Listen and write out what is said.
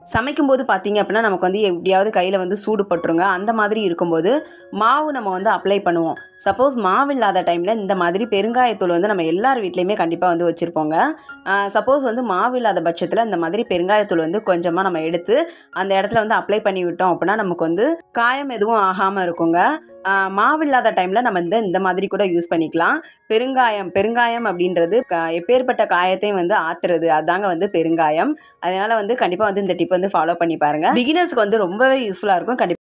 சமைக்கும்போது பார்த்தீங்க அப்படின்னா நமக்கு வந்து எப்படியாவது கையில் வந்து சூடு பட்டுருங்க அந்த மாதிரி இருக்கும்போது மாவு நம்ம வந்து அப்ளை பண்ணுவோம் சப்போஸ் மாவு இல்லாத டைமில் இந்த மாதிரி பெருங்காயத்தூள் வந்து நம்ம எல்லார் வீட்லேயுமே கண்டிப்பாக வந்து வச்சுருப்போங்க சப்போஸ் வந்து மாவு இல்லாத பட்சத்தில் இந்த மாதிரி பெருங்காயத்தூள் வந்து கொஞ்சமாக நம்ம எடுத்து அந்த இடத்துல வந்து அப்ளை பண்ணி விட்டோம் அப்படின்னா நமக்கு வந்து காயம் எதுவும் ஆகாமல் இருக்குங்க ஆஹ் மாவு இல்லாத டைமில் நம்ம இந்த இந்த மாதிரி கூட யூஸ் பண்ணிக்கலாம் பெருங்காயம் பெருங்காயம் அப்படின்றது க- எப்பேற்பட்ட காயத்தையும் வந்து ஆத்துறது அதாங்க வந்து பெருங்காயம் அதனால் வந்து கண்டிப்பாக வந்து இந்த டிப் வந்து ஃபாலோ பண்ணி பாருங்கள் பிகினர்ஸ்க்கு வந்து ரொம்பவே யூஸ்ஃபுல்லாக இருக்கும் கண்டிப்பாக